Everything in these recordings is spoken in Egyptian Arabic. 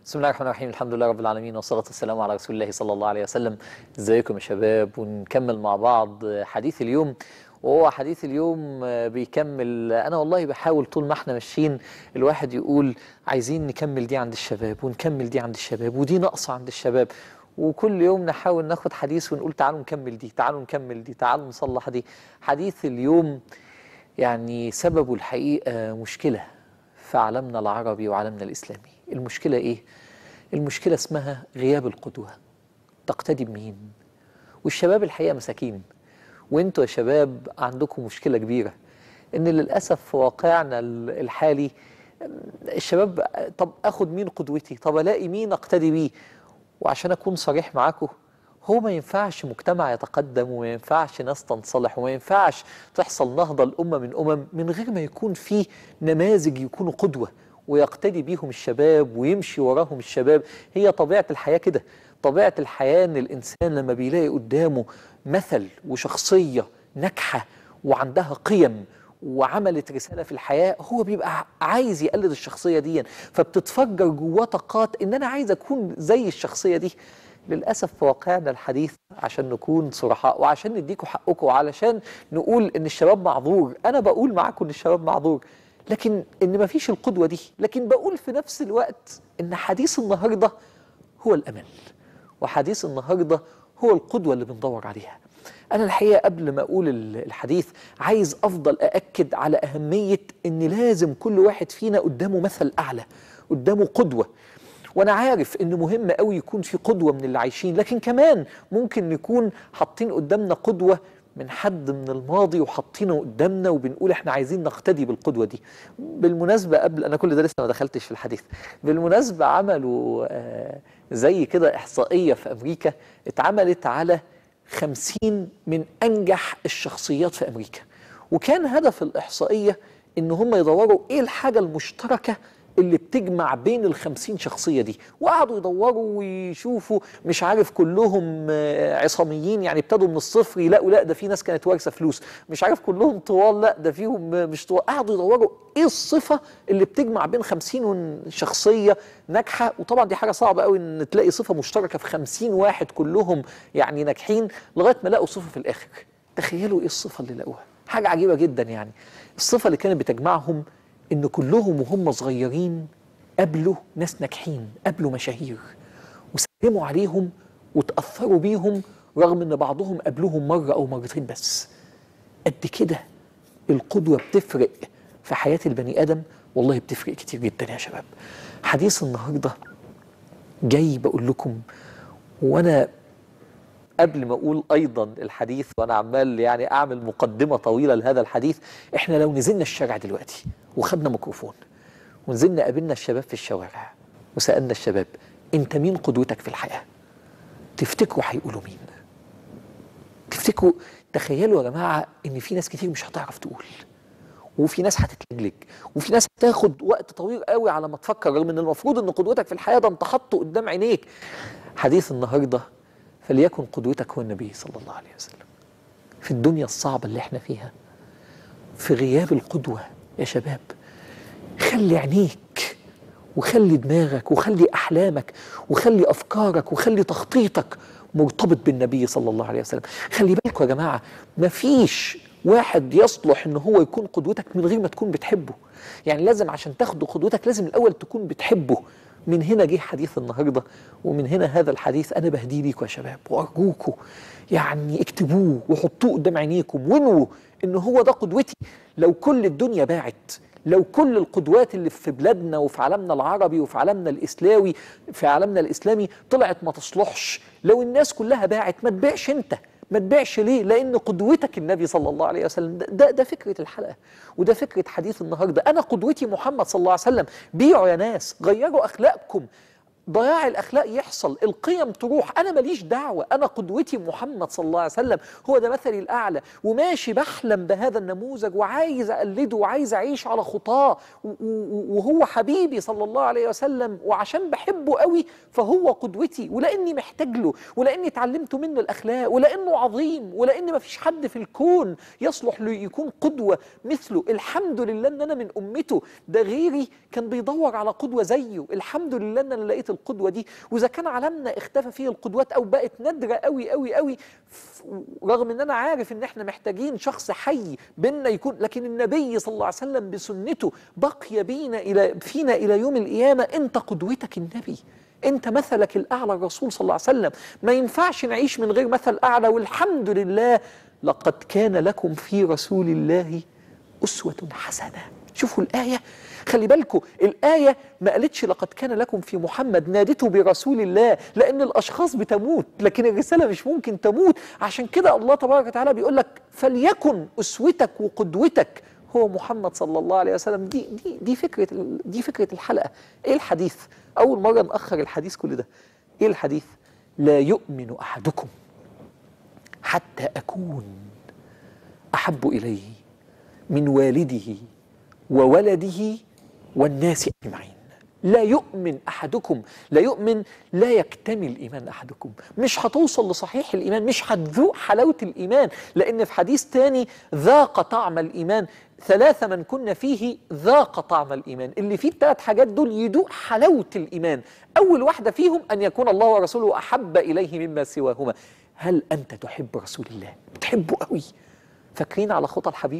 بسم الله الرحمن الرحيم الحمد لله رب العالمين والصلاة والسلام على رسول الله صلى الله عليه وسلم ازيكم يا شباب ونكمل مع بعض حديث اليوم وهو حديث اليوم بيكمل انا والله بحاول طول ما احنا ماشيين الواحد يقول عايزين نكمل دي عند الشباب ونكمل دي عند الشباب ودي ناقصة عند الشباب وكل يوم نحاول ناخد حديث ونقول تعالوا نكمل دي تعالوا نكمل دي تعالوا نصلح دي حديث اليوم يعني سببه الحقيقة مشكلة في عالمنا العربي وعالمنا الإسلامي المشكلة إيه؟ المشكلة اسمها غياب القدوة تقتدي بمين؟ والشباب الحقيقة مساكين وانتوا يا شباب عندكم مشكلة كبيرة ان للأسف في واقعنا الحالي الشباب طب اخد مين قدوتي طب الاقي مين اقتدي بيه وعشان اكون صريح معاكم هو ما ينفعش مجتمع يتقدم وما ينفعش ناس تنصلح وما ينفعش تحصل نهضة الأمة من أمم من غير ما يكون في نماذج يكونوا قدوة ويقتدي بيهم الشباب ويمشي وراهم الشباب هي طبيعة الحياة كده طبيعة الحياة ان الانسان لما بيلاقي قدامه مثل وشخصية ناجحة وعندها قيم وعملت رسالة في الحياة هو بيبقى عايز يقلد الشخصية دي فبتتفجر جواه طاقات ان انا عايز اكون زي الشخصية دي للأسف في واقعنا الحديث عشان نكون صرحاء وعشان نديكوا حقكم وعلشان نقول ان الشباب معذور انا بقول معاكم ان الشباب معذور لكن ان مفيش القدوة دي لكن بقول في نفس الوقت ان حديث النهاردة هو الامل وحديث النهاردة هو القدوة اللي بندور عليها أنا الحقيقة قبل ما أقول الحديث عايز أفضل أأكد على أهمية إن لازم كل واحد فينا قدامه مثل أعلى قدامه قدوة وانا عارف ان مهم قوي يكون في قدوه من اللي عايشين لكن كمان ممكن نكون حاطين قدامنا قدوه من حد من الماضي وحاطينه قدامنا وبنقول احنا عايزين نقتدي بالقدوه دي بالمناسبه قبل انا كل ده لسه ما دخلتش في الحديث بالمناسبه عملوا آه زي كده احصائيه في امريكا اتعملت على خمسين من انجح الشخصيات في امريكا وكان هدف الاحصائيه ان هم يدوروا ايه الحاجه المشتركه اللي بتجمع بين الخمسين شخصية دي وقعدوا يدوروا ويشوفوا مش عارف كلهم عصاميين يعني ابتدوا من الصفر يلاقوا لا ده في ناس كانت وارثة فلوس مش عارف كلهم طوال لا ده فيهم مش طوال قعدوا يدوروا ايه الصفة اللي بتجمع بين خمسين شخصية ناجحة وطبعا دي حاجة صعبة قوي ان تلاقي صفة مشتركة في خمسين واحد كلهم يعني ناجحين لغاية ما لقوا صفة في الآخر تخيلوا ايه الصفة اللي لقوها حاجة عجيبة جدا يعني الصفة اللي كانت بتجمعهم ان كلهم وهم صغيرين قابلوا ناس ناجحين قابلوا مشاهير وسلموا عليهم وتاثروا بيهم رغم ان بعضهم قابلوهم مره او مرتين بس قد كده القدوه بتفرق في حياه البني ادم والله بتفرق كتير جدا يا شباب حديث النهارده جاي بقول لكم وانا قبل ما اقول ايضا الحديث وانا عمال يعني اعمل مقدمه طويله لهذا الحديث احنا لو نزلنا الشارع دلوقتي وخدنا ميكروفون ونزلنا قابلنا الشباب في الشوارع وسالنا الشباب انت مين قدوتك في الحياه تفتكروا هيقولوا مين تفتكروا تخيلوا يا جماعه ان في ناس كتير مش هتعرف تقول وفي ناس هتتلجلج وفي ناس هتاخد وقت طويل قوي على ما تفكر رغم ان المفروض ان قدوتك في الحياه ده انت حاطه قدام عينيك حديث النهارده فليكن قدوتك هو النبي صلى الله عليه وسلم في الدنيا الصعبة اللي احنا فيها في غياب القدوة يا شباب خلي عينيك وخلي دماغك وخلي أحلامك وخلي أفكارك وخلي تخطيطك مرتبط بالنبي صلى الله عليه وسلم خلي بالكم يا جماعة مفيش واحد يصلح ان هو يكون قدوتك من غير ما تكون بتحبه يعني لازم عشان تاخدوا قدوتك لازم الاول تكون بتحبه من هنا جه حديث النهارده ومن هنا هذا الحديث انا بهديه ليكم يا شباب وارجوكم يعني اكتبوه وحطوه قدام عينيكم وانووا ان هو ده قدوتي لو كل الدنيا باعت لو كل القدوات اللي في بلادنا وفي عالمنا العربي وفي عالمنا الاسلامي في عالمنا الاسلامي طلعت ما تصلحش لو الناس كلها باعت ما تبيعش انت ما تبيعش ليه؟ لأن قدوتك النبي صلى الله عليه وسلم ده ده فكرة الحلقة وده فكرة حديث النهارده، أنا قدوتي محمد صلى الله عليه وسلم، بيعوا يا ناس، غيروا أخلاقكم، ضياع الاخلاق يحصل القيم تروح انا ماليش دعوه انا قدوتي محمد صلى الله عليه وسلم هو ده مثلي الاعلى وماشي بحلم بهذا النموذج وعايز اقلده وعايز اعيش على خطاه وهو حبيبي صلى الله عليه وسلم وعشان بحبه قوي فهو قدوتي ولاني محتاج له ولاني اتعلمت منه الاخلاق ولانه عظيم ولان ما فيش حد في الكون يصلح له يكون قدوه مثله الحمد لله ان انا من امته ده غيري كان بيدور على قدوه زيه الحمد لله ان انا لقيت القدوه دي واذا كان عالمنا اختفى فيه القدوات او بقت نادره قوي قوي قوي ف- رغم ان انا عارف ان احنا محتاجين شخص حي بينا يكون لكن النبي صلى الله عليه وسلم بسنته بقي بينا الى فينا الى يوم القيامه انت قدوتك النبي انت مثلك الاعلى الرسول صلى الله عليه وسلم ما ينفعش نعيش من غير مثل اعلى والحمد لله لقد كان لكم في رسول الله اسوه حسنه شوفوا الايه خلي بالكم الآية ما قالتش لقد كان لكم في محمد نادته برسول الله لأن الأشخاص بتموت لكن الرسالة مش ممكن تموت عشان كده الله تبارك وتعالى بيقول لك فليكن أسوتك وقدوتك هو محمد صلى الله عليه وسلم دي دي دي فكرة ال- دي فكرة الحلقة إيه الحديث؟ أول مرة نأخر الحديث كل ده إيه الحديث؟ لا يؤمن أحدكم حتى أكون أحب إليه من والده وولده والناس اجمعين لا يؤمن احدكم لا يؤمن لا يكتمل ايمان احدكم مش هتوصل لصحيح الايمان مش هتذوق حلاوه الايمان لان في حديث تاني ذاق طعم الايمان ثلاثة من كنا فيه ذاق طعم الإيمان اللي فيه الثلاث حاجات دول يدوق حلاوة الإيمان أول واحدة فيهم أن يكون الله ورسوله أحب إليه مما سواهما هل أنت تحب رسول الله بتحبه قوي فاكرين على خطى الحبيب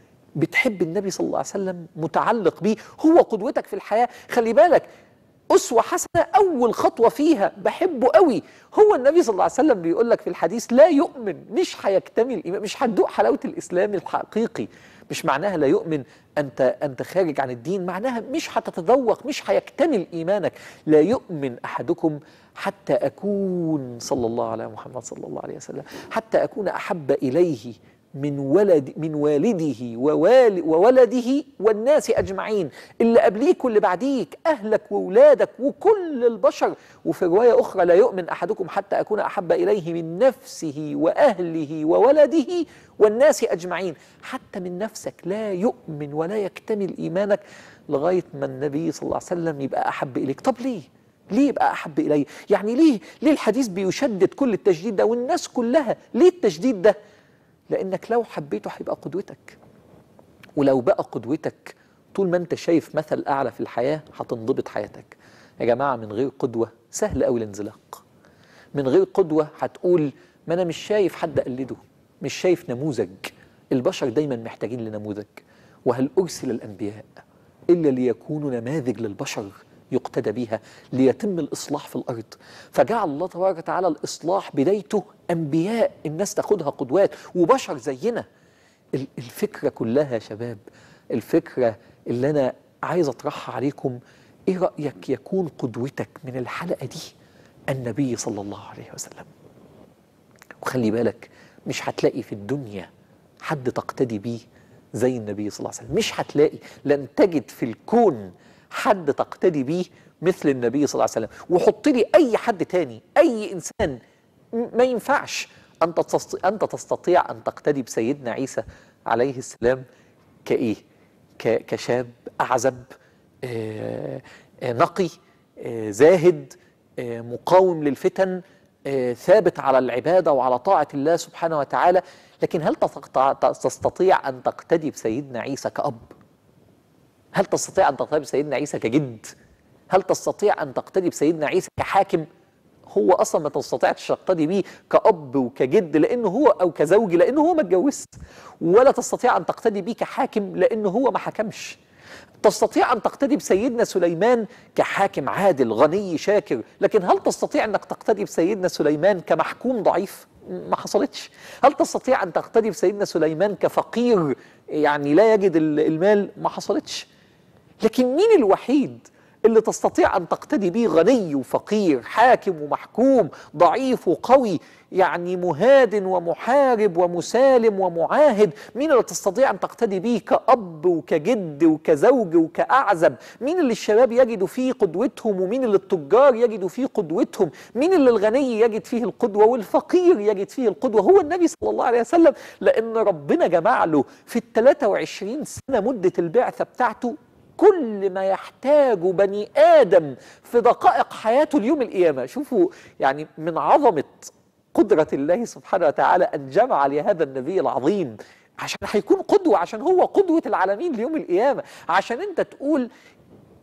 بتحب النبي صلى الله عليه وسلم متعلق بيه هو قدوتك في الحياة خلي بالك أسوة حسنة أول خطوة فيها بحبه قوي هو النبي صلى الله عليه وسلم بيقول لك في الحديث لا يؤمن مش هيكتمل إيمان مش هتدوق حلاوة الإسلام الحقيقي مش معناها لا يؤمن أنت أنت خارج عن الدين معناها مش هتتذوق مش هيكتمل إيمانك لا يؤمن أحدكم حتى أكون صلى الله على محمد صلى الله عليه وسلم حتى أكون أحب إليه من ولد من والده ووال وولده والناس اجمعين اللي قبليك واللي بعديك اهلك واولادك وكل البشر وفي روايه اخرى لا يؤمن احدكم حتى اكون احب اليه من نفسه واهله وولده والناس اجمعين حتى من نفسك لا يؤمن ولا يكتمل ايمانك لغايه ما النبي صلى الله عليه وسلم يبقى احب اليك طب ليه ليه يبقى احب الي يعني ليه ليه الحديث بيشدد كل التشديد ده والناس كلها ليه التشديد ده لانك لو حبيته هيبقى قدوتك ولو بقى قدوتك طول ما انت شايف مثل اعلى في الحياه هتنضبط حياتك يا جماعه من غير قدوه سهل قوي الانزلاق من غير قدوه هتقول ما انا مش شايف حد اقلده مش شايف نموذج البشر دايما محتاجين لنموذج وهل ارسل الانبياء الا ليكونوا نماذج للبشر يقتدى بها ليتم الاصلاح في الارض فجعل الله تبارك وتعالى الاصلاح بدايته انبياء الناس تاخدها قدوات وبشر زينا ال- الفكره كلها يا شباب الفكره اللي انا عايز اطرحها عليكم ايه رايك يكون قدوتك من الحلقه دي النبي صلى الله عليه وسلم وخلي بالك مش هتلاقي في الدنيا حد تقتدي بيه زي النبي صلى الله عليه وسلم مش هتلاقي لن تجد في الكون حد تقتدي بيه مثل النبي صلى الله عليه وسلم وحط لي اي حد تاني اي انسان م- ما ينفعش انت تستطيع انت تستطيع ان تقتدي بسيدنا عيسى عليه السلام كايه ك- كشاب اعزب آه، آه، نقي آه، زاهد آه، مقاوم للفتن آه، ثابت على العباده وعلى طاعه الله سبحانه وتعالى لكن هل تستطيع- تستطيع ان تقتدي بسيدنا عيسى كاب هل تستطيع ان تقتدي بسيدنا عيسى كجد هل تستطيع ان تقتدي بسيدنا عيسى كحاكم هو اصلا ما تستطيعش تقتدي بيه كاب وكجد لانه هو او كزوج لانه هو ما اتجوزش ولا تستطيع ان تقتدي بيه كحاكم لانه هو ما حكمش تستطيع ان تقتدي بسيدنا سليمان كحاكم عادل غني شاكر لكن هل تستطيع انك تقتدي بسيدنا سليمان كمحكوم ضعيف ما حصلتش هل تستطيع ان تقتدي بسيدنا سليمان كفقير يعني لا يجد ال- المال ما حصلتش لكن مين الوحيد اللي تستطيع ان تقتدي به غني وفقير حاكم ومحكوم ضعيف وقوي يعني مهاد ومحارب ومسالم ومعاهد مين اللي تستطيع ان تقتدي به كاب وكجد وكزوج وكاعزب مين اللي الشباب يجدوا فيه قدوتهم ومين اللي التجار يجدوا فيه قدوتهم مين اللي الغني يجد فيه القدوه والفقير يجد فيه القدوه هو النبي صلى الله عليه وسلم لان ربنا جمع له في ال 23 سنه مده البعثه بتاعته كل ما يحتاجه بني ادم في دقائق حياته اليوم القيامه شوفوا يعني من عظمه قدره الله سبحانه وتعالى ان جمع لهذا النبي العظيم عشان هيكون قدوه عشان هو قدوه العالمين ليوم القيامه عشان انت تقول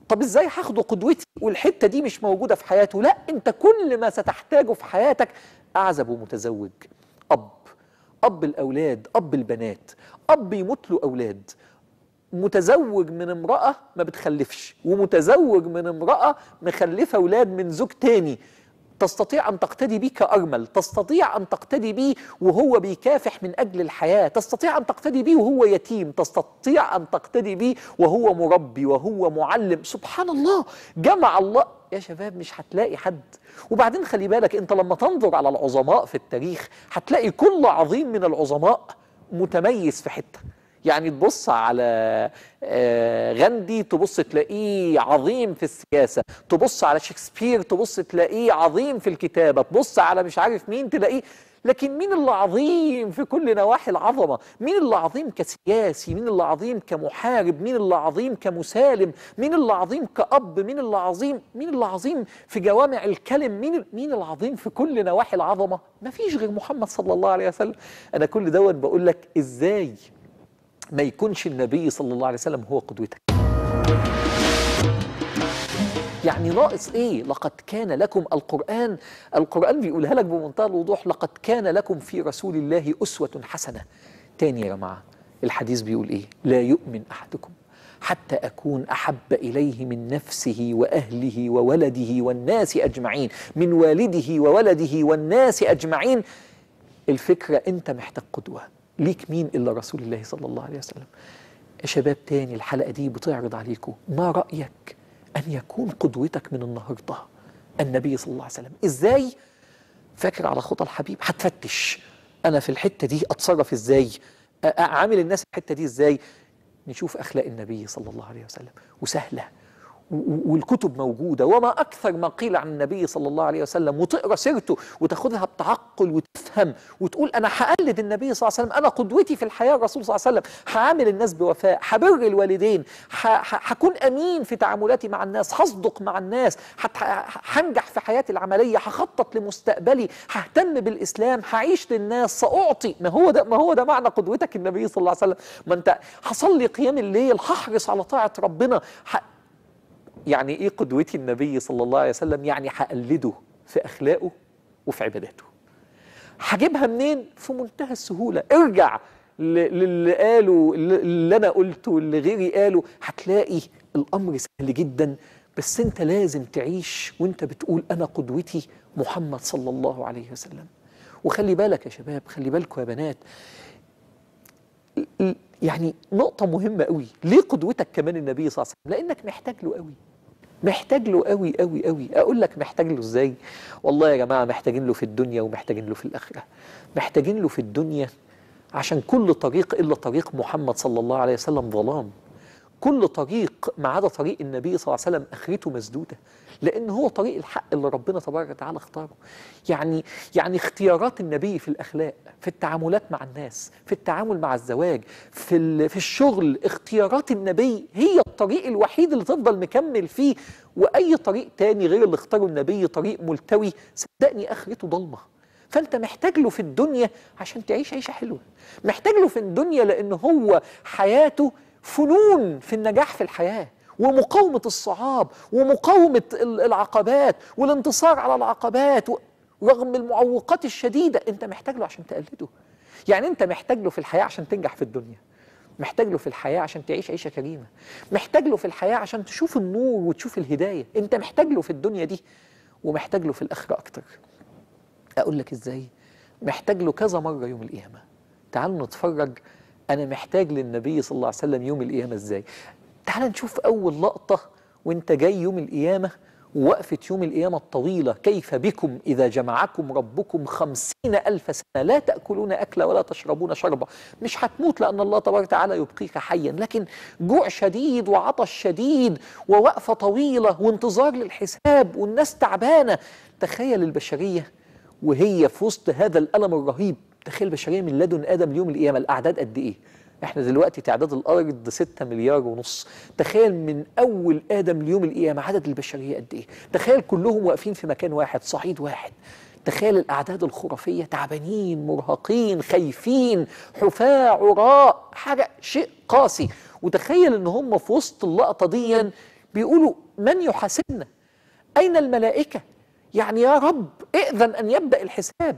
طب ازاي هاخده قدوتي والحته دي مش موجوده في حياته لا انت كل ما ستحتاجه في حياتك اعزب ومتزوج اب اب الاولاد اب البنات اب يموت له اولاد متزوج من امرأة ما بتخلفش ومتزوج من امرأة مخلفة أولاد من زوج تاني تستطيع أن تقتدي بيه كأرمل تستطيع أن تقتدي بيه وهو بيكافح من أجل الحياة تستطيع أن تقتدي بيه وهو يتيم تستطيع أن تقتدي بيه وهو مربي وهو معلم سبحان الله جمع الله يا شباب مش هتلاقي حد وبعدين خلي بالك انت لما تنظر على العظماء في التاريخ هتلاقي كل عظيم من العظماء متميز في حته يعني تبص على آه، غاندي تبص تلاقيه عظيم في السياسة تبص على شكسبير تبص تلاقيه عظيم في الكتابة تبص على مش عارف مين تلاقيه لكن مين اللي عظيم في كل نواحي العظمة مين اللي عظيم كسياسي مين اللي عظيم كمحارب مين اللي عظيم كمسالم مين اللي عظيم كأب مين اللي عظيم مين اللي عظيم في جوامع الكلم مين مين العظيم في كل نواحي العظمة مفيش غير محمد صلى الله عليه وسلم أنا كل دوت بقول لك إزاي ما يكونش النبي صلى الله عليه وسلم هو قدوتك يعني ناقص ايه لقد كان لكم القرآن القرآن بيقولها لك بمنتهى الوضوح لقد كان لكم في رسول الله أسوة حسنة تاني يا جماعة الحديث بيقول ايه لا يؤمن أحدكم حتى أكون أحب إليه من نفسه وأهله وولده والناس أجمعين من والده وولده والناس أجمعين الفكرة أنت محتاج قدوة ليك مين إلا رسول الله صلى الله عليه وسلم يا شباب تاني الحلقة دي بتعرض عليكم ما رأيك أن يكون قدوتك من النهاردة النبي صلى الله عليه وسلم إزاي فاكر على خطى الحبيب هتفتش أنا في الحتة دي أتصرف إزاي أ- أعامل الناس في الحتة دي إزاي نشوف أخلاق النبي صلى الله عليه وسلم وسهلة و- و- والكتب موجودة وما أكثر ما قيل عن النبي صلى الله عليه وسلم وتقرأ سيرته وتاخدها بتعقل وتفهم وتقول أنا هقلد النبي صلى الله عليه وسلم أنا قدوتي في الحياة الرسول صلى الله عليه وسلم هعامل الناس بوفاء هبر الوالدين ه- ه- هكون أمين في تعاملاتي مع الناس هصدق مع الناس هت- هنجح في حياتي العملية هخطط لمستقبلي ههتم بالإسلام هعيش للناس سأعطي ما هو ده ما هو ده معنى قدوتك النبي صلى الله عليه وسلم ما أنت هصلي قيام الليل هحرص على طاعة ربنا ه- يعني ايه قدوتي النبي صلى الله عليه وسلم يعني هقلده في اخلاقه وفي عباداته هجيبها منين في منتهى السهوله ارجع ل- للي قاله اللي انا قلته اللي غيري قاله هتلاقي الامر سهل جدا بس انت لازم تعيش وانت بتقول انا قدوتي محمد صلى الله عليه وسلم وخلي بالك يا شباب خلي بالكم يا بنات ال- يعني نقطة مهمة قوي ليه قدوتك كمان النبي صلى الله عليه وسلم لأنك محتاج له قوي محتاج له قوي قوي قوي أقول لك محتاج له إزاي والله يا جماعة محتاجين له في الدنيا ومحتاجين له في الآخرة محتاجين له في الدنيا عشان كل طريق إلا طريق محمد صلى الله عليه وسلم ظلام كل طريق ما عدا طريق النبي صلى الله عليه وسلم اخرته مسدوده لان هو طريق الحق اللي ربنا تبارك وتعالى اختاره يعني يعني اختيارات النبي في الاخلاق في التعاملات مع الناس في التعامل مع الزواج في ال- في الشغل اختيارات النبي هي الطريق الوحيد اللي تفضل مكمل فيه واي طريق تاني غير اللي اختاره النبي طريق ملتوي صدقني اخرته ضلمه فانت محتاج له في الدنيا عشان تعيش عيشه حلوه محتاج له في الدنيا لان هو حياته فنون في النجاح في الحياه ومقاومه الصعاب ومقاومه ال- العقبات والانتصار على العقبات و- رغم المعوقات الشديده انت محتاج له عشان تقلده يعني انت محتاج له في الحياه عشان تنجح في الدنيا محتاج له في الحياه عشان تعيش عيشه كريمه محتاج له في الحياه عشان تشوف النور وتشوف الهدايه انت محتاج له في الدنيا دي ومحتاج له في الاخره اكتر اقول لك ازاي محتاج له كذا مره يوم القيامه تعالوا نتفرج انا محتاج للنبي صلى الله عليه وسلم يوم القيامه ازاي تعال نشوف اول لقطه وانت جاي يوم القيامه وقفة يوم القيامة الطويلة كيف بكم إذا جمعكم ربكم خمسين ألف سنة لا تأكلون أكلا ولا تشربون شربا مش هتموت لأن الله تبارك وتعالى يبقيك حيا لكن جوع شديد وعطش شديد ووقفة طويلة وانتظار للحساب والناس تعبانة تخيل البشرية وهي في وسط هذا الألم الرهيب تخيل البشرية من لدن آدم ليوم القيامة الأعداد قد إيه احنا دلوقتي تعداد الارض 6 مليار ونص تخيل من اول ادم ليوم القيامه عدد البشريه قد ايه تخيل كلهم واقفين في مكان واحد صعيد واحد تخيل الاعداد الخرافيه تعبانين مرهقين خايفين حفاة عراء حاجه شيء قاسي وتخيل ان هم في وسط اللقطه دي بيقولوا من يحاسبنا أين الملائكة يعني يا رب ائذن أن يبدأ الحساب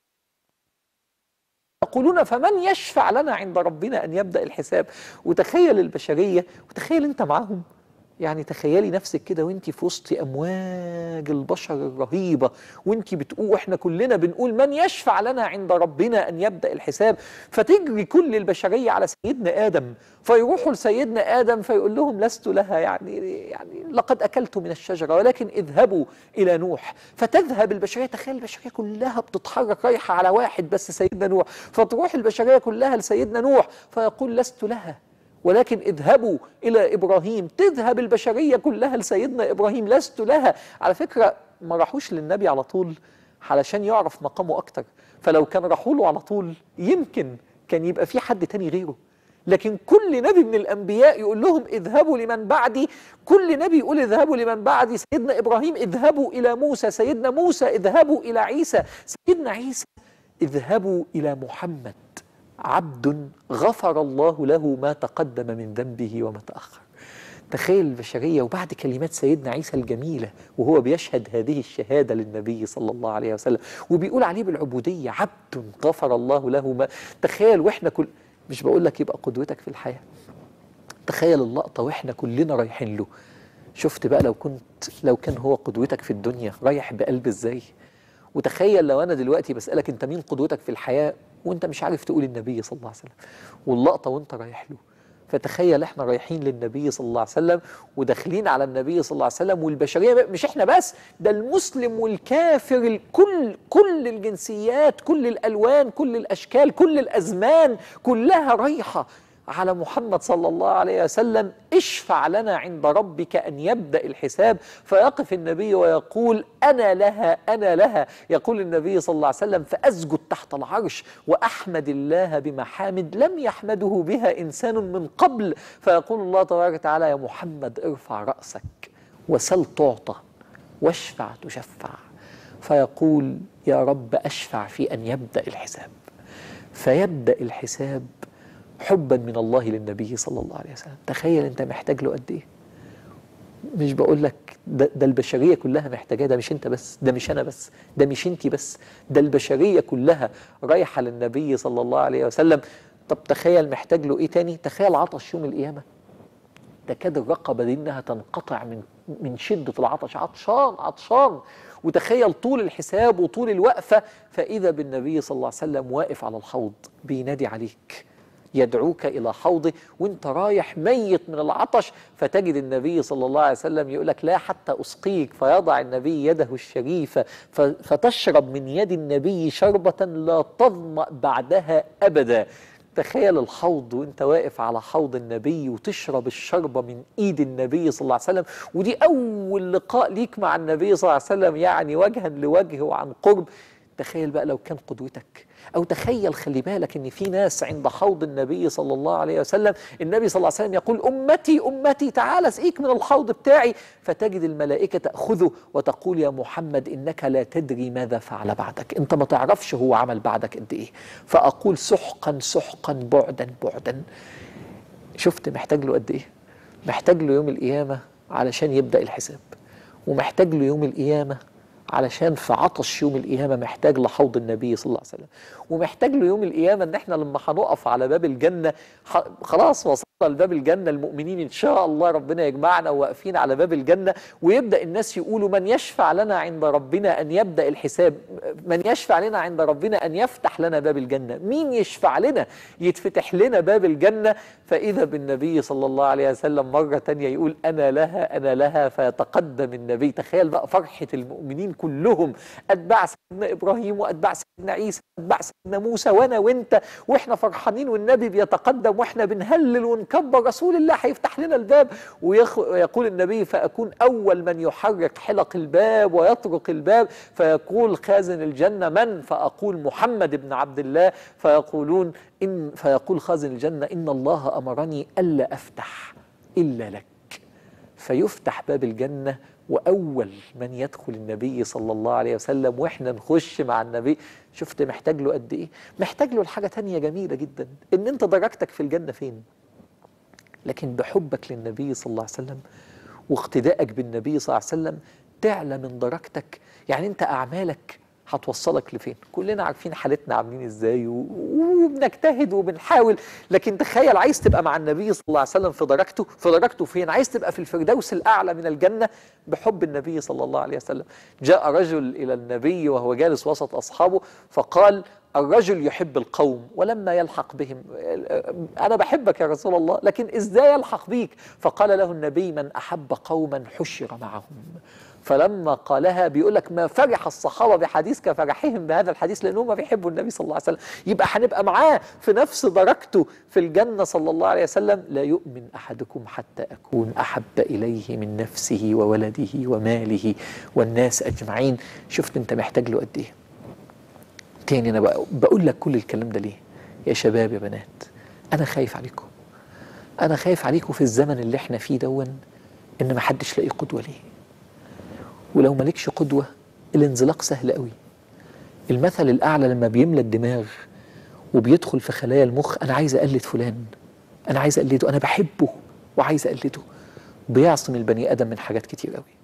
يقولون فمن يشفع لنا عند ربنا أن يبدأ الحساب وتخيل البشرية وتخيل أنت معاهم يعني تخيلي نفسك كده وانت في وسط امواج البشر الرهيبه وانت بتقول احنا كلنا بنقول من يشفع لنا عند ربنا ان يبدا الحساب فتجري كل البشريه على سيدنا ادم فيروحوا لسيدنا ادم فيقول لهم لست لها يعني يعني لقد اكلت من الشجره ولكن اذهبوا الى نوح فتذهب البشريه تخيل البشريه كلها بتتحرك رايحه على واحد بس سيدنا نوح فتروح البشريه كلها لسيدنا نوح فيقول لست لها ولكن اذهبوا إلى إبراهيم تذهب البشرية كلها لسيدنا إبراهيم لست لها على فكرة ما راحوش للنبي على طول علشان يعرف مقامه أكتر فلو كان راحوا له على طول يمكن كان يبقى في حد تاني غيره لكن كل نبي من الأنبياء يقول لهم اذهبوا لمن بعدي كل نبي يقول اذهبوا لمن بعدي سيدنا إبراهيم اذهبوا إلى موسى سيدنا موسى اذهبوا إلى عيسى سيدنا عيسى اذهبوا إلى محمد عبد غفر الله له ما تقدم من ذنبه وما تأخر تخيل البشرية وبعد كلمات سيدنا عيسى الجميلة وهو بيشهد هذه الشهادة للنبي صلى الله عليه وسلم وبيقول عليه بالعبودية عبد غفر الله له ما تخيل وإحنا كل مش بقول لك يبقى قدوتك في الحياة تخيل اللقطة وإحنا كلنا رايحين له شفت بقى لو كنت لو كان هو قدوتك في الدنيا رايح بقلب ازاي وتخيل لو انا دلوقتي بسالك انت مين قدوتك في الحياه وانت مش عارف تقول النبي صلى الله عليه وسلم واللقطه وانت رايح له فتخيل احنا رايحين للنبي صلى الله عليه وسلم وداخلين على النبي صلى الله عليه وسلم والبشريه مش احنا بس ده المسلم والكافر الكل كل الجنسيات كل الالوان كل الاشكال كل الازمان كلها رايحه على محمد صلى الله عليه وسلم اشفع لنا عند ربك ان يبدا الحساب فيقف النبي ويقول انا لها انا لها يقول النبي صلى الله عليه وسلم فاسجد تحت العرش واحمد الله بمحامد لم يحمده بها انسان من قبل فيقول الله تبارك وتعالى يا محمد ارفع راسك وسل تعطى واشفع تشفع فيقول يا رب اشفع في ان يبدا الحساب فيبدا الحساب حبا من الله للنبي صلى الله عليه وسلم تخيل انت محتاج له قد ايه مش بقول لك ده, ده البشريه كلها محتاجاه ده مش انت بس ده مش انا بس ده مش انت بس ده البشريه كلها رايحه للنبي صلى الله عليه وسلم طب تخيل محتاج له ايه تاني تخيل عطش يوم القيامه تكاد الرقبه دي انها تنقطع من من شده العطش عطشان عطشان وتخيل طول الحساب وطول الوقفه فاذا بالنبي صلى الله عليه وسلم واقف على الحوض بينادي عليك يدعوك إلى حوضه وانت رايح ميت من العطش فتجد النبي صلى الله عليه وسلم يقول لك لا حتى أسقيك فيضع النبي يده الشريفة فتشرب من يد النبي شربة لا تظمأ بعدها أبدا تخيل الحوض وانت واقف على حوض النبي وتشرب الشربة من ايد النبي صلى الله عليه وسلم ودي اول لقاء ليك مع النبي صلى الله عليه وسلم يعني وجها لوجه وعن قرب تخيل بقى لو كان قدوتك او تخيل خلي بالك ان في ناس عند حوض النبي صلى الله عليه وسلم النبي صلى الله عليه وسلم يقول امتي امتي تعال اسقيك من الحوض بتاعي فتجد الملائكه تاخذه وتقول يا محمد انك لا تدري ماذا فعل بعدك انت ما تعرفش هو عمل بعدك قد ايه فاقول سحقا سحقا بعدا بعدا شفت محتاج له قد ايه محتاج له يوم القيامه علشان يبدا الحساب ومحتاج له يوم القيامه علشان في عطش يوم القيامة محتاج لحوض النبي صلى الله عليه وسلم ومحتاج له يوم القيامة ان احنا لما هنقف على باب الجنة خلاص وصلنا لباب الجنة المؤمنين ان شاء الله ربنا يجمعنا واقفين على باب الجنة ويبدأ الناس يقولوا من يشفع لنا عند ربنا ان يبدأ الحساب من يشفع لنا عند ربنا ان يفتح لنا باب الجنة مين يشفع لنا يتفتح لنا باب الجنة فإذا بالنبي صلى الله عليه وسلم مرة تانية يقول أنا لها أنا لها فيتقدم النبي تخيل بقى فرحة المؤمنين كلهم أتباع سيدنا إبراهيم وأتباع سيدنا عيسى أتباع سيدنا موسى وأنا وأنت وإحنا فرحانين والنبي بيتقدم وإحنا بنهلل ونكبر رسول الله هيفتح لنا الباب ويقول النبي فأكون أول من يحرك حلق الباب ويطرق الباب فيقول خازن الجنة من فأقول محمد بن عبد الله فيقولون إن فيقول خازن الجنة إن الله أمرني ألا أفتح إلا لك فيفتح باب الجنة وأول من يدخل النبي صلى الله عليه وسلم وإحنا نخش مع النبي شفت محتاج له قد إيه محتاج له لحاجة تانية جميلة جدا إن أنت درجتك في الجنة فين لكن بحبك للنبي صلى الله عليه وسلم واقتدائك بالنبي صلى الله عليه وسلم تعلى من درجتك يعني انت اعمالك هتوصلك لفين كلنا عارفين حالتنا عاملين ازاي و- وبنجتهد وبنحاول لكن تخيل عايز تبقى مع النبي صلى الله عليه وسلم في درجته في درجته فين عايز تبقى في الفردوس الاعلى من الجنه بحب النبي صلى الله عليه وسلم جاء رجل الى النبي وهو جالس وسط اصحابه فقال الرجل يحب القوم ولما يلحق بهم انا بحبك يا رسول الله لكن ازاي يلحق بيك فقال له النبي من احب قوما حشر معهم فلما قالها بيقول لك ما فرح الصحابه بحديث كفرحهم بهذا الحديث لانهم بيحبوا النبي صلى الله عليه وسلم يبقى هنبقى معاه في نفس درجته في الجنه صلى الله عليه وسلم لا يؤمن احدكم حتى اكون احب اليه من نفسه وولده وماله والناس اجمعين شفت انت محتاج له قد ايه تاني انا بق- بقول لك كل الكلام ده ليه يا شباب يا بنات انا خايف عليكم انا خايف عليكم في الزمن اللي احنا فيه دون ان ما حدش لاقي قدوه ليه ولو مالكش قدوه الانزلاق سهل قوي المثل الاعلى لما بيملى الدماغ وبيدخل في خلايا المخ انا عايز اقلد فلان انا عايز اقلده انا بحبه وعايز اقلده بيعصم البني ادم من حاجات كتير قوي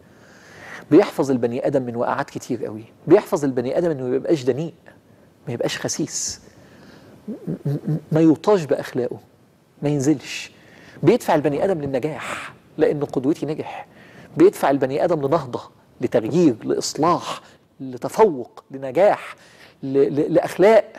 بيحفظ البني ادم من وقعات كتير قوي بيحفظ البني ادم انه ما يبقاش دنيء ما يبقاش خسيس م- م- ما يطاش باخلاقه ما ينزلش بيدفع البني ادم للنجاح لان قدوتي نجح بيدفع البني ادم لنهضه لتغيير لاصلاح لتفوق لنجاح ل- ل- لاخلاق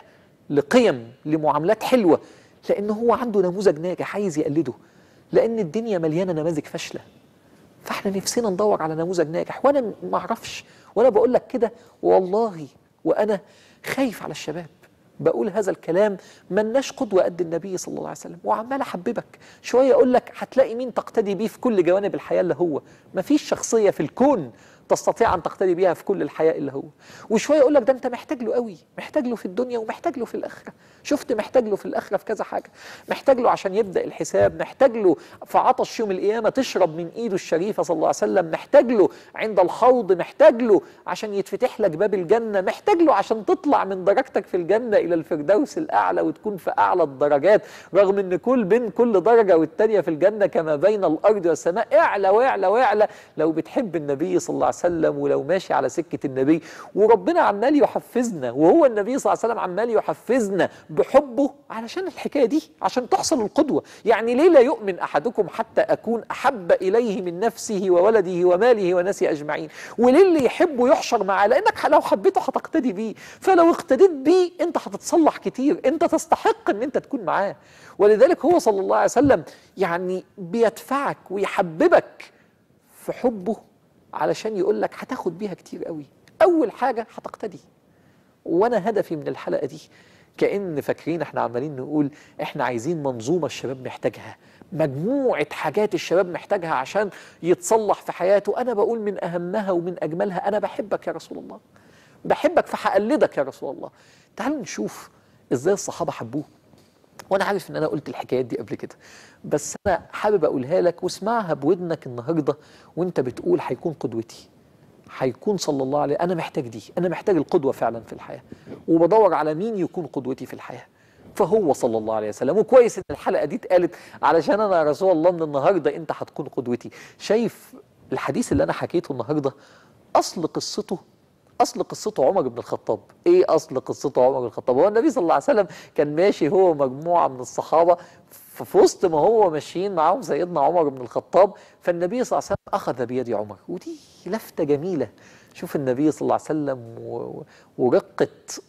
لقيم لمعاملات حلوه لان هو عنده نموذج ناجح عايز يقلده لان الدنيا مليانه نماذج فاشله فاحنا نفسنا ندور على نموذج ناجح وانا م- ما اعرفش وانا بقول لك كده والله وانا خايف على الشباب بقول هذا الكلام ملناش قدوه قد النبي صلى الله عليه وسلم وعمال احببك شويه اقول لك هتلاقي مين تقتدي بيه في كل جوانب الحياه اللي هو مفيش شخصيه في الكون تستطيع ان تقتدي بيها في كل الحياه الا هو وشويه اقول لك ده انت محتاج له قوي محتاج له في الدنيا ومحتاج له في الاخره شفت محتاج له في الاخره في كذا حاجه محتاج له عشان يبدا الحساب محتاج له في عطش يوم القيامه تشرب من ايده الشريفه صلى الله عليه وسلم محتاج له عند الحوض محتاج له عشان يتفتح لك باب الجنه محتاج له عشان تطلع من درجتك في الجنه الى الفردوس الاعلى وتكون في اعلى الدرجات رغم ان كل بين كل درجه والتانيه في الجنه كما بين الارض والسماء اعلى واعلى واعلى لو بتحب النبي صلى الله عليه وسلم ولو ماشي على سكه النبي وربنا عمال يحفزنا وهو النبي صلى الله عليه وسلم عمال يحفزنا بحبه علشان الحكايه دي عشان تحصل القدوه يعني ليه لا يؤمن احدكم حتى اكون احب اليه من نفسه وولده وماله وناسي اجمعين وليه اللي يحبه يحشر معاه لانك لو حبيته هتقتدي بيه فلو اقتديت بيه انت هتتصلح كتير انت تستحق ان انت تكون معاه ولذلك هو صلى الله عليه وسلم يعني بيدفعك ويحببك في حبه علشان يقول لك هتاخد بيها كتير قوي اول حاجه هتقتدي وانا هدفي من الحلقه دي كان فاكرين احنا عمالين نقول احنا عايزين منظومه الشباب محتاجها مجموعه حاجات الشباب محتاجها عشان يتصلح في حياته انا بقول من اهمها ومن اجملها انا بحبك يا رسول الله بحبك فهقلدك يا رسول الله تعالوا نشوف ازاي الصحابه حبوه وانا عارف ان انا قلت الحكايات دي قبل كده بس انا حابب اقولها لك واسمعها بودنك النهارده وانت بتقول هيكون قدوتي هيكون صلى الله عليه انا محتاج دي انا محتاج القدوه فعلا في الحياه وبدور على مين يكون قدوتي في الحياه فهو صلى الله عليه وسلم وكويس ان الحلقه دي اتقالت علشان انا يا رسول الله من النهارده انت هتكون قدوتي شايف الحديث اللي انا حكيته النهارده اصل قصته اصل قصته عمر بن الخطاب ايه اصل قصته عمر بن الخطاب هو النبي صلى الله عليه وسلم كان ماشي هو ومجموعه من الصحابه ففي وسط ما هو ماشيين معاهم سيدنا عمر بن الخطاب فالنبي صلى الله عليه وسلم اخذ بيد عمر ودي لفته جميله شوف النبي صلى الله عليه وسلم و- ورقه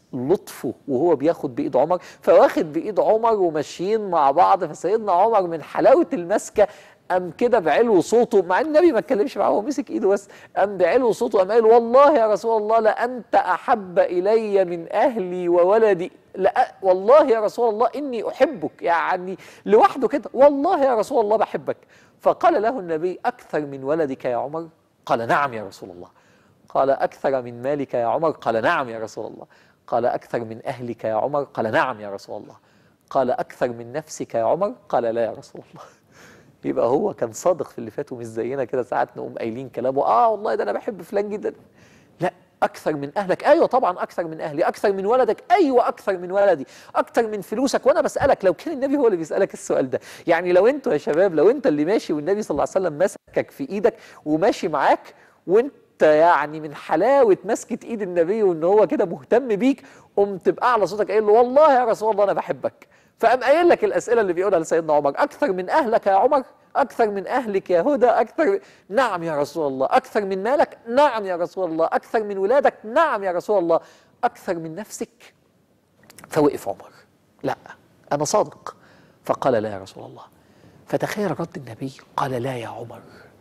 لطفه وهو بياخد بايد عمر فواخد بايد عمر وماشيين مع بعض فسيدنا عمر من حلاوه المسكه قام كده بعلو صوته مع ان النبي ما اتكلمش معاه هو مسك ايده بس قام بعلو صوته قام قال والله يا رسول الله لانت احب الي من اهلي وولدي لا والله يا رسول الله اني احبك يعني لوحده كده والله يا رسول الله بحبك فقال له النبي اكثر من ولدك يا عمر قال نعم يا رسول الله قال اكثر من مالك يا عمر قال نعم يا رسول الله قال اكثر من اهلك يا عمر قال نعم يا رسول الله قال اكثر من نفسك يا عمر قال لا يا رسول الله يبقى هو كان صادق في اللي فات ومش زينا كده ساعات نقوم قايلين كلامه اه والله ده انا بحب فلان جدا لا اكثر من اهلك ايوه طبعا اكثر من اهلي اكثر من ولدك ايوه اكثر من ولدي اكثر من فلوسك وانا بسالك لو كان النبي هو اللي بيسالك السؤال ده يعني لو انتوا يا شباب لو انت اللي ماشي والنبي صلى الله عليه وسلم مسكك في ايدك وماشي معاك وانت يعني من حلاوه مسكه ايد النبي وان هو كده مهتم بيك قمت باعلى صوتك قايل له والله يا رسول الله انا بحبك فقام قايل لك الاسئله اللي بيقولها لسيدنا عمر اكثر من اهلك يا عمر اكثر من اهلك يا هدى اكثر نعم يا رسول الله اكثر من مالك نعم يا رسول الله اكثر من ولادك نعم يا رسول الله اكثر من نفسك فوقف عمر لا انا صادق فقال لا يا رسول الله فتخيل رد النبي قال لا يا عمر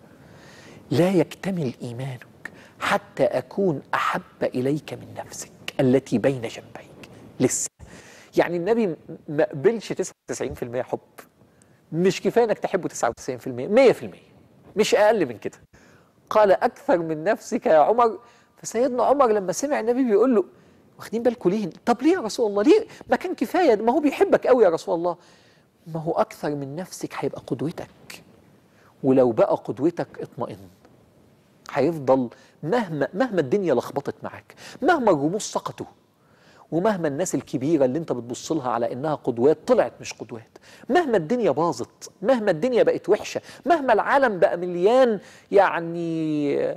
لا يكتمل ايمانك حتى اكون احب اليك من نفسك التي بين جنبيك لسه يعني النبي ما قبلش 99% حب مش كفايه انك تحبه 99% 100% مش اقل من كده قال اكثر من نفسك يا عمر فسيدنا عمر لما سمع النبي بيقول له واخدين بالكم ليه طب ليه يا رسول الله ليه ما كان كفايه ما هو بيحبك قوي يا رسول الله ما هو اكثر من نفسك هيبقى قدوتك ولو بقى قدوتك اطمئن هيفضل مهما مهما الدنيا لخبطت معاك مهما الرموز سقطوا ومهما الناس الكبيره اللي انت بتبص لها على انها قدوات طلعت مش قدوات مهما الدنيا باظت مهما الدنيا بقت وحشه مهما العالم بقى مليان يعني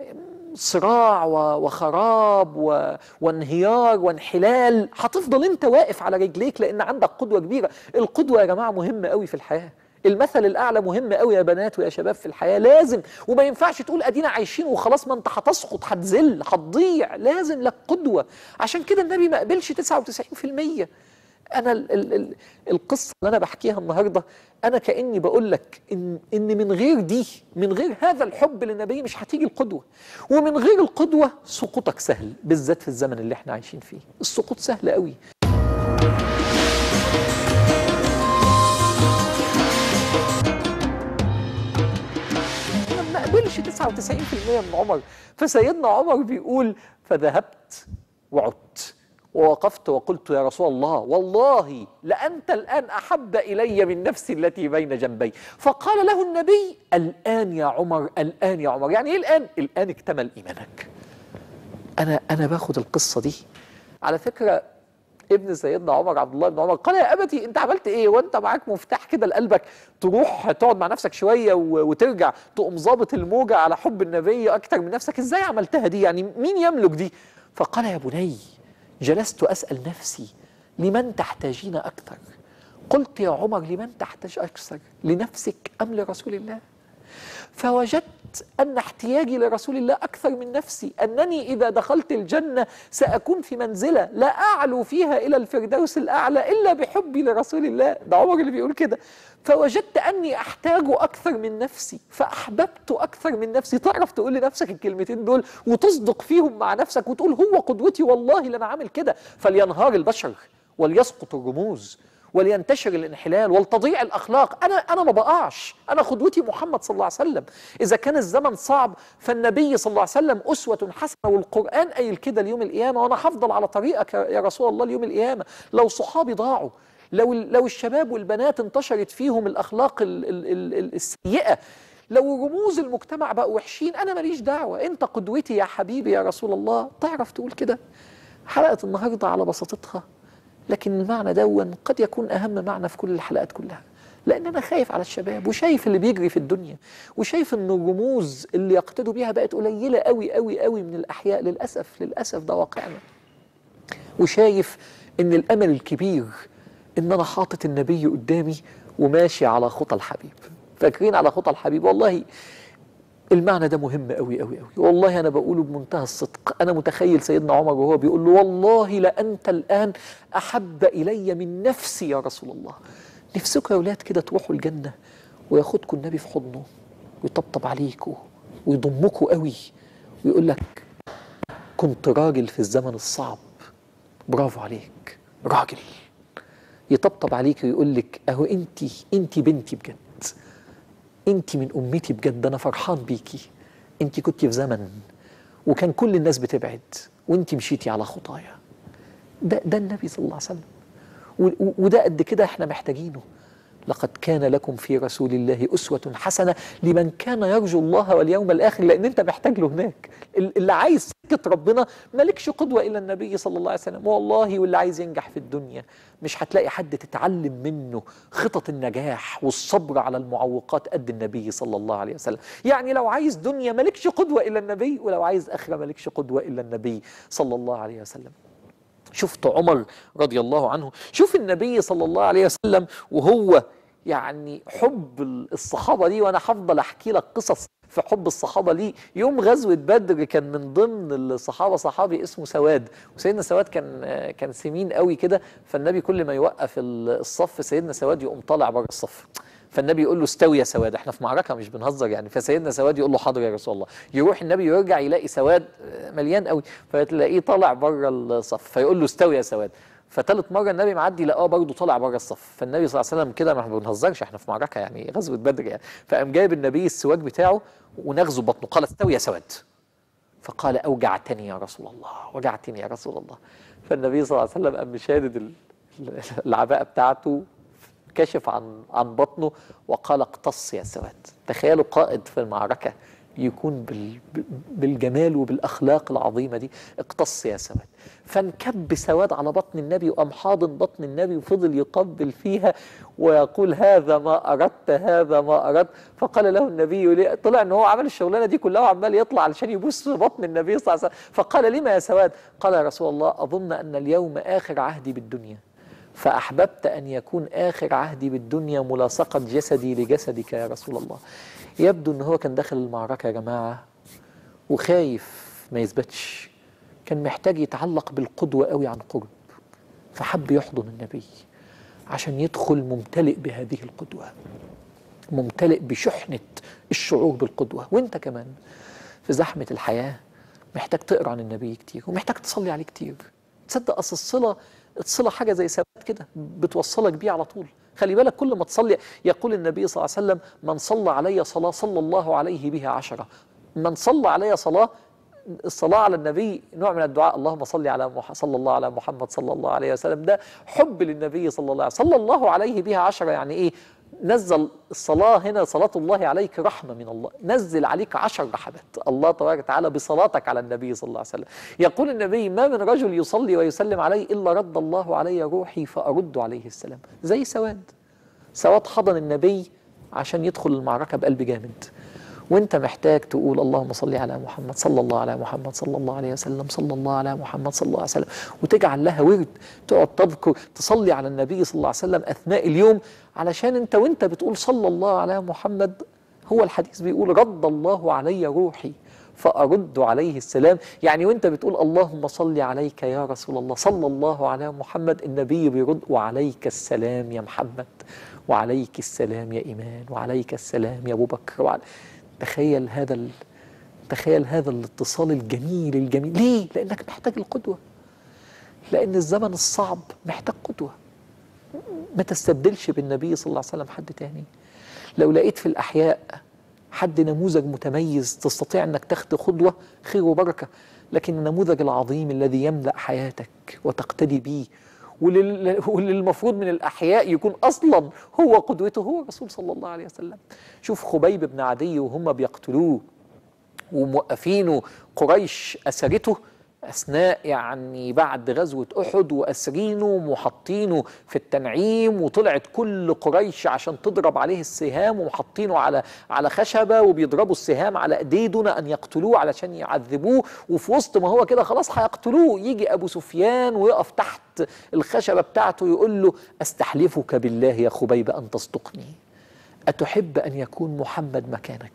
صراع وخراب وانهيار وانحلال هتفضل انت واقف على رجليك لان عندك قدوه كبيره القدوه يا جماعه مهمه قوي في الحياه المثل الاعلى مهم قوي يا بنات ويا شباب في الحياه لازم وما ينفعش تقول ادينا عايشين وخلاص ما انت هتسقط هتذل هتضيع لازم لك قدوه عشان كده النبي ما قبلش 99% انا ال ال ال القصه اللي انا بحكيها النهارده انا كاني بقول لك ان ان من غير دي من غير هذا الحب للنبي مش هتيجي القدوه ومن غير القدوه سقوطك سهل بالذات في الزمن اللي احنا عايشين فيه السقوط سهل قوي ما قبلش 99% من عمر فسيدنا عمر بيقول فذهبت وعدت ووقفت وقلت يا رسول الله والله لأنت الآن أحب إلي من نفسي التي بين جنبي فقال له النبي الآن يا عمر الآن يا عمر يعني إيه الآن؟ الآن اكتمل إيمانك أنا أنا باخد القصة دي على فكرة ابن سيدنا عمر عبد الله بن عمر قال يا ابتي انت عملت ايه وانت معاك مفتاح كده لقلبك تروح تقعد مع نفسك شويه وترجع تقوم ظابط الموجه على حب النبي اكتر من نفسك ازاي عملتها دي يعني مين يملك دي فقال يا بني جلست اسال نفسي لمن تحتاجين اكثر قلت يا عمر لمن تحتاج اكثر لنفسك ام لرسول الله فوجدت أن احتياجي لرسول الله أكثر من نفسي أنني إذا دخلت الجنة سأكون في منزلة لا أعلو فيها إلى الفردوس الأعلى إلا بحبي لرسول الله ده عمر اللي بيقول كده فوجدت أني أحتاج أكثر من نفسي فأحببت أكثر من نفسي تعرف تقول لنفسك الكلمتين دول وتصدق فيهم مع نفسك وتقول هو قدوتي والله لأنا عامل كده فلينهار البشر وليسقط الرموز ولينتشر الانحلال ولتضيع الاخلاق انا انا ما بقعش انا قدوتي محمد صلى الله عليه وسلم اذا كان الزمن صعب فالنبي صلى الله عليه وسلم اسوه حسنه والقران قايل كده ليوم القيامه وانا هفضل على طريقك يا رسول الله ليوم القيامه لو صحابي ضاعوا لو لو الشباب والبنات انتشرت فيهم الاخلاق ال ال ال السيئه لو رموز المجتمع بقوا وحشين انا ماليش دعوه انت قدوتي يا حبيبي يا رسول الله تعرف تقول كده حلقه النهارده على بساطتها لكن المعنى دون قد يكون أهم معنى في كل الحلقات كلها لأن أنا خايف على الشباب وشايف اللي بيجري في الدنيا وشايف إن الرموز اللي يقتدوا بيها بقت قليلة قوي قوي قوي من الأحياء للأسف للأسف ده واقعنا وشايف إن الأمل الكبير إن أنا حاطط النبي قدامي وماشي على خطى الحبيب فاكرين على خطى الحبيب والله المعنى ده مهم قوي قوي قوي والله انا بقوله بمنتهى الصدق انا متخيل سيدنا عمر وهو بيقول له والله لانت الان احب الي من نفسي يا رسول الله نفسكم يا اولاد كده تروحوا الجنه وياخدكم النبي في حضنه ويطبطب عليكم ويضمكم قوي ويقول لك كنت راجل في الزمن الصعب برافو عليك راجل يطبطب عليك ويقول لك اهو انت انت بنتي بجد انت من امتي بجد انا فرحان بيكي انت كنت في زمن وكان كل الناس بتبعد وانت مشيتي على خطايا ده ده النبي صلى الله عليه وسلم وده قد كده احنا محتاجينه لقد كان لكم في رسول الله أسوة حسنة لمن كان يرجو الله واليوم الآخر لأن أنت محتاج له هناك اللي عايز سكة ربنا مالكش قدوة إلا النبي صلى الله عليه وسلم والله واللي عايز ينجح في الدنيا مش هتلاقي حد تتعلم منه خطط النجاح والصبر على المعوقات قد النبي صلى الله عليه وسلم يعني لو عايز دنيا مالكش قدوة إلا النبي ولو عايز آخرة مالكش قدوة إلا النبي صلى الله عليه وسلم شفت عمر رضي الله عنه شوف النبي صلى الله عليه وسلم وهو يعني حب الصحابة ليه وأنا هفضل أحكي لك قصص في حب الصحابة ليه يوم غزوة بدر كان من ضمن الصحابة صحابي اسمه سواد وسيدنا سواد كان كان سمين قوي كده فالنبي كل ما يوقف الصف سيدنا سواد يقوم طالع بره الصف فالنبي يقول له استوي يا سواد احنا في معركه مش بنهزر يعني فسيدنا سواد يقول له حاضر يا رسول الله يروح النبي يرجع يلاقي سواد مليان قوي فتلاقيه طالع بره الصف فيقول له استوي يا سواد فتالت مره النبي معدي لقاه برضه طالع بره الصف فالنبي صلى الله عليه وسلم كده ما بنهزرش احنا في معركه يعني غزوه بدر يعني فقام جايب النبي السواك بتاعه ونغزو بطنه قال استوي يا سواد فقال اوجعتني يا رسول الله وجعتني يا رسول الله فالنبي صلى الله عليه وسلم قام شادد العباءه بتاعته كشف عن عن بطنه وقال اقتص يا سواد تخيلوا قائد في المعركه يكون بال بالجمال وبالاخلاق العظيمه دي اقتص يا سواد فانكب سواد على بطن النبي وقام حاضن بطن النبي وفضل يقبل فيها ويقول هذا ما اردت هذا ما اردت فقال له النبي طلع ان هو عمل الشغلانه دي كلها وعمال يطلع علشان يبوس بطن النبي صلى الله عليه وسلم فقال لما يا سواد قال يا رسول الله اظن ان اليوم اخر عهدي بالدنيا فأحببت أن يكون آخر عهدي بالدنيا ملاصقة جسدي لجسدك يا رسول الله يبدو أن هو كان داخل المعركة يا جماعة وخايف ما يثبتش كان محتاج يتعلق بالقدوة قوي عن قرب فحب يحضن النبي عشان يدخل ممتلئ بهذه القدوة ممتلئ بشحنة الشعور بالقدوة وانت كمان في زحمة الحياة محتاج تقرأ عن النبي كتير ومحتاج تصلي عليه كتير تصدق أصل الصلة الصلة حاجة زي ثبات كده بتوصلك بيه على طول خلي بالك كل ما تصلي يقول النبي صلى الله عليه وسلم من صلى علي صلاة صلى الله عليه بها عشرة من صلى علي صلاة الصلاة على النبي نوع من الدعاء اللهم صل على مح... صلى الله على محمد صلى الله عليه وسلم ده حب للنبي صلى الله عليه وسلم صلى الله عليه بها عشرة يعني ايه نزل الصلاة هنا صلاة الله عليك رحمة من الله نزل عليك عشر رحمات الله تبارك وتعالى بصلاتك على النبي صلى الله عليه وسلم يقول النبي ما من رجل يصلي ويسلم علي إلا رد الله علي روحي فأرد عليه السلام زي سواد سواد حضن النبي عشان يدخل المعركة بقلب جامد وانت محتاج تقول اللهم صل على محمد صلى الله على محمد صلى الله عليه وسلم صلى الله على محمد صلى الله عليه وسلم وتجعل لها ورد تقعد تذكر تصلي على النبي صلى الله عليه وسلم اثناء اليوم علشان انت وانت بتقول صلى الله على محمد هو الحديث بيقول رد الله علي روحي فأرد عليه السلام يعني وانت بتقول اللهم صل عليك يا رسول الله صلى الله على محمد النبي بيرد وعليك السلام يا محمد وعليك السلام يا إيمان وعليك السلام يا أبو بكر وعلى تخيل هذا ال... تخيل هذا الاتصال الجميل الجميل ليه؟ لأنك محتاج القدوة لأن الزمن الصعب محتاج قدوة ما تستبدلش بالنبي صلى الله عليه وسلم حد تاني لو لقيت في الأحياء حد نموذج متميز تستطيع أنك تاخد قدوة خير وبركة لكن النموذج العظيم الذي يملأ حياتك وتقتدي به واللي المفروض من الأحياء يكون أصلا هو قدوته هو الرسول صلى الله عليه وسلم شوف خبيب بن عدي وهم بيقتلوه وموقفينه قريش أسرته أثناء يعني بعد غزوة أحد وأسرينه ومحطينه في التنعيم وطلعت كل قريش عشان تضرب عليه السهام ومحطينه على على خشبة وبيضربوا السهام على إيديه دون أن يقتلوه علشان يعذبوه وفي وسط ما هو كده خلاص هيقتلوه يجي أبو سفيان ويقف تحت الخشبة بتاعته يقول له أستحلفك بالله يا خبيب أن تصدقني أتحب أن يكون محمد مكانك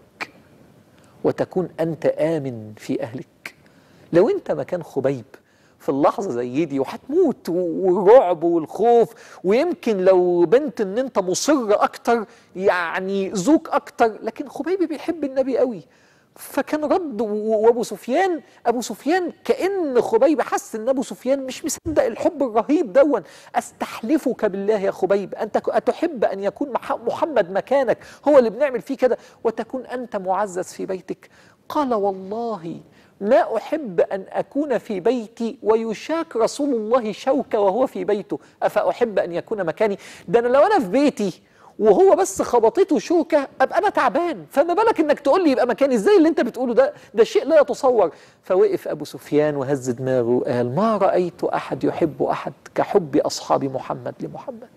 وتكون أنت آمن في أهلك لو انت مكان خبيب في اللحظة زي دي وهتموت والرعب والخوف ويمكن لو بنت ان انت مصر اكتر يعني ذوق اكتر لكن خبيب بيحب النبي قوي فكان رد وابو سفيان ابو سفيان كان خبيب حس ان ابو سفيان مش مصدق الحب الرهيب دون استحلفك بالله يا خبيب انت اتحب ان يكون محمد مكانك هو اللي بنعمل فيه كده وتكون انت معزز في بيتك قال والله ما أحب أن أكون في بيتي ويشاك رسول الله شوكة وهو في بيته أفأحب أن يكون مكاني ده أنا لو أنا في بيتي وهو بس خبطته شوكه ابقى انا تعبان فما بالك انك تقول لي يبقى مكاني ازاي اللي انت بتقوله ده ده شيء لا يتصور فوقف ابو سفيان وهز دماغه وقال ما رايت احد يحب احد كحب اصحاب محمد لمحمد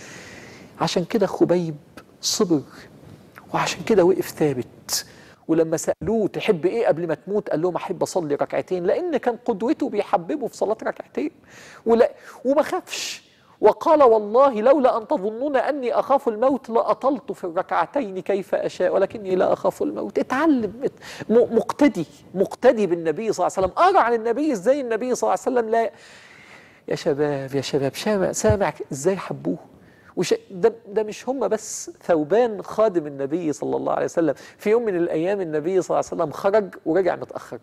عشان كده خبيب صبر وعشان كده وقف ثابت ولما سالوه تحب ايه قبل ما تموت قال لهم احب اصلي ركعتين لان كان قدوته بيحببه في صلاه ركعتين ولا وما خافش وقال والله لولا ان تظنون اني اخاف الموت لاطلت في الركعتين كيف اشاء ولكني لا اخاف الموت اتعلم ات- م- مقتدي مقتدي بالنبي صلى الله عليه وسلم ارى عن النبي ازاي النبي صلى الله عليه وسلم لا يا شباب يا شباب سامع سامع ازاي حبوه وش ده, ده مش هم بس ثوبان خادم النبي صلى الله عليه وسلم في يوم من الايام النبي صلى الله عليه وسلم خرج ورجع متاخر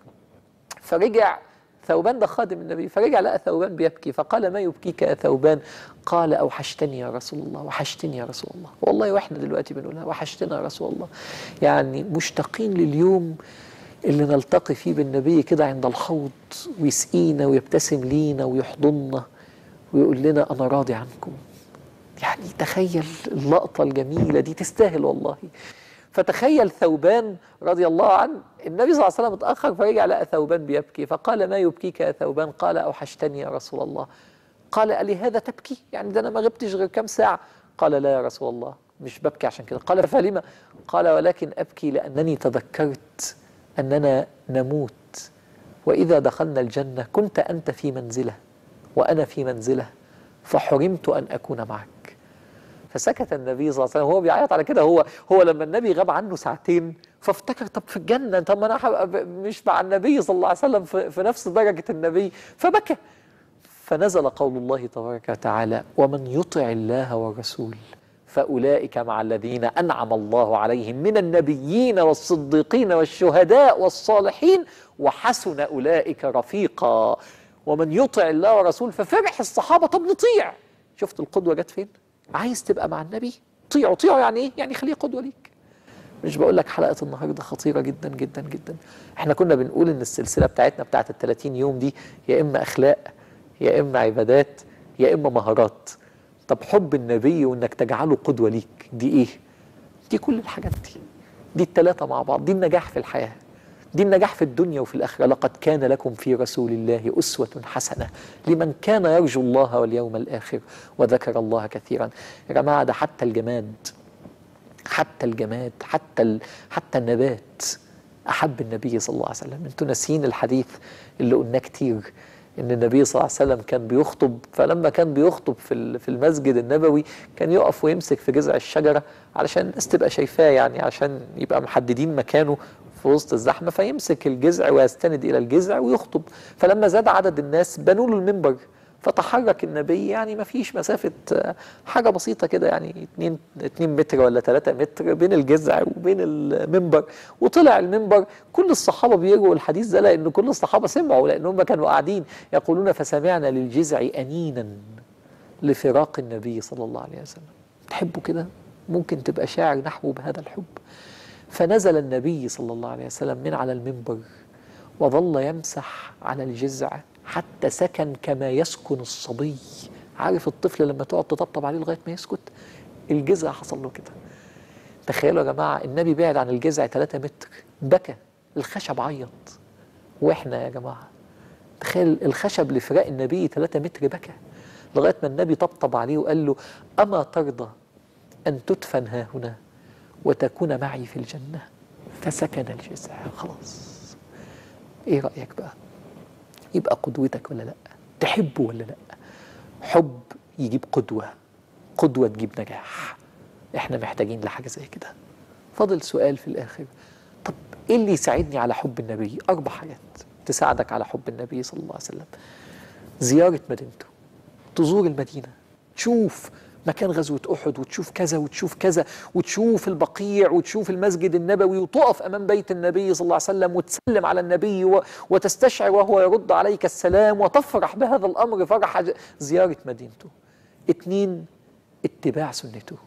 فرجع ثوبان ده خادم النبي فرجع لقى ثوبان بيبكي فقال ما يبكيك يا ثوبان قال اوحشتني يا رسول الله وحشتني يا رسول الله والله واحنا دلوقتي بنقولها وحشتنا يا رسول الله يعني مشتاقين لليوم اللي نلتقي فيه بالنبي كده عند الحوض ويسقينا ويبتسم لينا ويحضننا ويقول لنا انا راضي عنكم يعني تخيل اللقطة الجميلة دي تستاهل والله فتخيل ثوبان رضي الله عنه النبي صلى الله عليه وسلم اتأخر فرجع لقى ثوبان بيبكي فقال ما يبكيك يا ثوبان قال أوحشتني يا رسول الله قال ألي هذا تبكي يعني ده أنا ما غبتش غير كام ساعة قال لا يا رسول الله مش ببكي عشان كده قال فلما قال ولكن أبكي لأنني تذكرت أننا نموت وإذا دخلنا الجنة كنت أنت في منزلة وأنا في منزلة فحرمت أن أكون معك فسكت النبي صلى الله عليه وسلم هو بيعيط على كده هو هو لما النبي غاب عنه ساعتين فافتكر طب في الجنه طب ما انا هبقى مش مع النبي صلى الله عليه وسلم في, في نفس درجه النبي فبكى فنزل قول الله تبارك وتعالى ومن يطع الله والرسول فاولئك مع الذين انعم الله عليهم من النبيين والصديقين والشهداء والصالحين وحسن اولئك رفيقا ومن يطع الله والرسول ففرح الصحابه طب نطيع شفت القدوه جت فين عايز تبقى مع النبي طيعه طيعه يعني ايه يعني خليه قدوه ليك مش بقول لك حلقه النهارده خطيره جدا جدا جدا احنا كنا بنقول ان السلسله بتاعتنا بتاعت ال 30 يوم دي يا اما اخلاق يا اما عبادات يا اما مهارات طب حب النبي وانك تجعله قدوه ليك دي ايه دي كل الحاجات دي دي الثلاثه مع بعض دي النجاح في الحياه دي النجاح في الدنيا وفي الآخرة لقد كان لكم في رسول الله أسوة حسنة لمن كان يرجو الله واليوم الآخر وذكر الله كثيرا يا جماعة ده حتى الجماد حتى الجماد حتى ال... حتى النبات أحب النبي صلى الله عليه وسلم انتوا ناسيين الحديث اللي قلناه كتير ان النبي صلى الله عليه وسلم كان بيخطب فلما كان بيخطب في ال- في المسجد النبوي كان يقف ويمسك في جذع الشجره علشان الناس تبقى شايفاه يعني عشان يبقى محددين مكانه في وسط الزحمه فيمسك الجذع ويستند الى الجذع ويخطب فلما زاد عدد الناس بنوا له المنبر فتحرك النبي يعني ما فيش مسافة آه، حاجة بسيطة كده يعني 2 2 متر ولا 3 متر بين الجذع وبين المنبر وطلع المنبر كل الصحابة بيرووا الحديث ده لأن كل الصحابة سمعوا لأن هم كانوا قاعدين يقولون فسمعنا للجذع أنينا لفراق النبي صلى الله عليه وسلم تحبوا كده ممكن تبقى شاعر نحوه بهذا الحب فنزل النبي صلى الله عليه وسلم من على المنبر وظل يمسح على الجذع حتى سكن كما يسكن الصبي عارف الطفل لما تقعد تطبطب عليه لغايه ما يسكت الجذع حصل له كده تخيلوا يا جماعه النبي بعد عن الجذع 3 متر بكى الخشب عيط واحنا يا جماعه تخيل الخشب لفراق النبي 3 متر بكى لغايه ما النبي طبطب عليه وقال له اما ترضى ان تدفن ها هنا وتكون معي في الجنه فسكن الجذع خلاص ايه رايك بقى يبقى قدوتك ولا لا تحبه ولا لا حب يجيب قدوة قدوة تجيب نجاح احنا محتاجين لحاجة زي كده فاضل سؤال في الآخر طب ايه اللي يساعدني على حب النبي أربع حاجات تساعدك على حب النبي صلى الله عليه وسلم زيارة مدينته تزور المدينة تشوف مكان غزوة أحد وتشوف كذا وتشوف كذا وتشوف البقيع وتشوف المسجد النبوي وتقف أمام بيت النبي صلى الله عليه وسلم وتسلم على النبي و- وتستشعر وهو يرد عليك السلام وتفرح بهذا الأمر فرح ج- زيارة مدينته اتنين اتباع سنته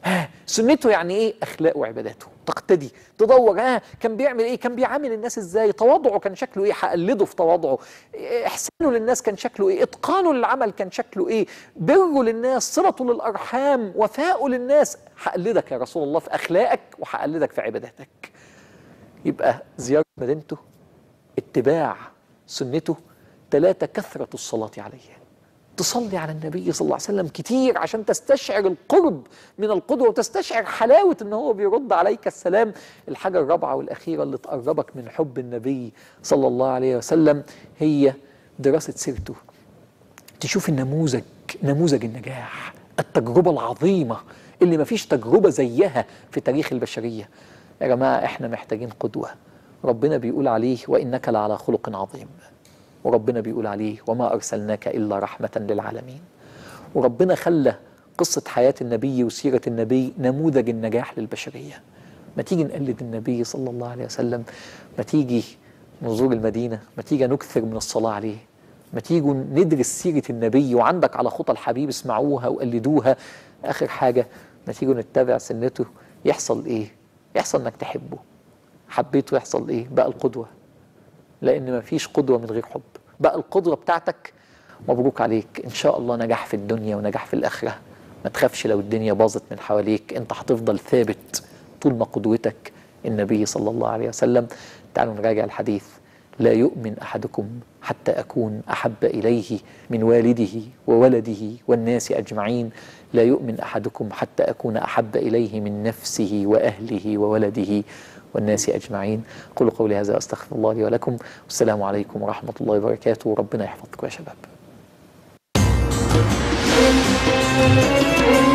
ها سنته يعني ايه اخلاقه وعباداته تقتدي تدور ها كان بيعمل ايه كان بيعامل الناس ازاي تواضعه كان شكله ايه هقلده في تواضعه احسانه للناس كان شكله ايه اتقانه للعمل كان شكله ايه بره للناس صلته للارحام وفاءه للناس هقلدك يا رسول الله في اخلاقك وهقلدك في عباداتك يبقى زياره مدينته اتباع سنته ثلاثه كثره الصلاه عليه تصلي على النبي صلى الله عليه وسلم كتير عشان تستشعر القرب من القدوة وتستشعر حلاوة ان هو بيرد عليك السلام الحاجة الرابعة والأخيرة اللي تقربك من حب النبي صلى الله عليه وسلم هي دراسة سيرته تشوف النموذج نموذج النجاح التجربة العظيمة اللي مفيش تجربة زيها في تاريخ البشرية يا جماعة احنا محتاجين قدوة ربنا بيقول عليه وإنك لعلى خلق عظيم وربنا بيقول عليه وما أرسلناك إلا رحمة للعالمين وربنا خلى قصة حياة النبي وسيرة النبي نموذج النجاح للبشرية ما تيجي نقلد النبي صلى الله عليه وسلم ما تيجي نزور المدينة ما تيجي نكثر من الصلاة عليه ما تيجوا ندرس سيرة النبي وعندك على خطى الحبيب اسمعوها وقلدوها آخر حاجة ما تيجوا نتبع سنته يحصل إيه يحصل إنك تحبه حبيته يحصل إيه بقى القدوة لان ما فيش قدوه من غير حب بقى القدوه بتاعتك مبروك عليك ان شاء الله نجاح في الدنيا ونجاح في الاخره ما تخافش لو الدنيا باظت من حواليك انت هتفضل ثابت طول ما قدوتك النبي صلى الله عليه وسلم تعالوا نراجع الحديث لا يؤمن احدكم حتى اكون احب اليه من والده وولده والناس اجمعين لا يؤمن احدكم حتى اكون احب اليه من نفسه واهله وولده والناس أجمعين قولوا قولي هذا أستغفر الله لي ولكم والسلام عليكم ورحمة الله وبركاته وربنا يحفظكم يا شباب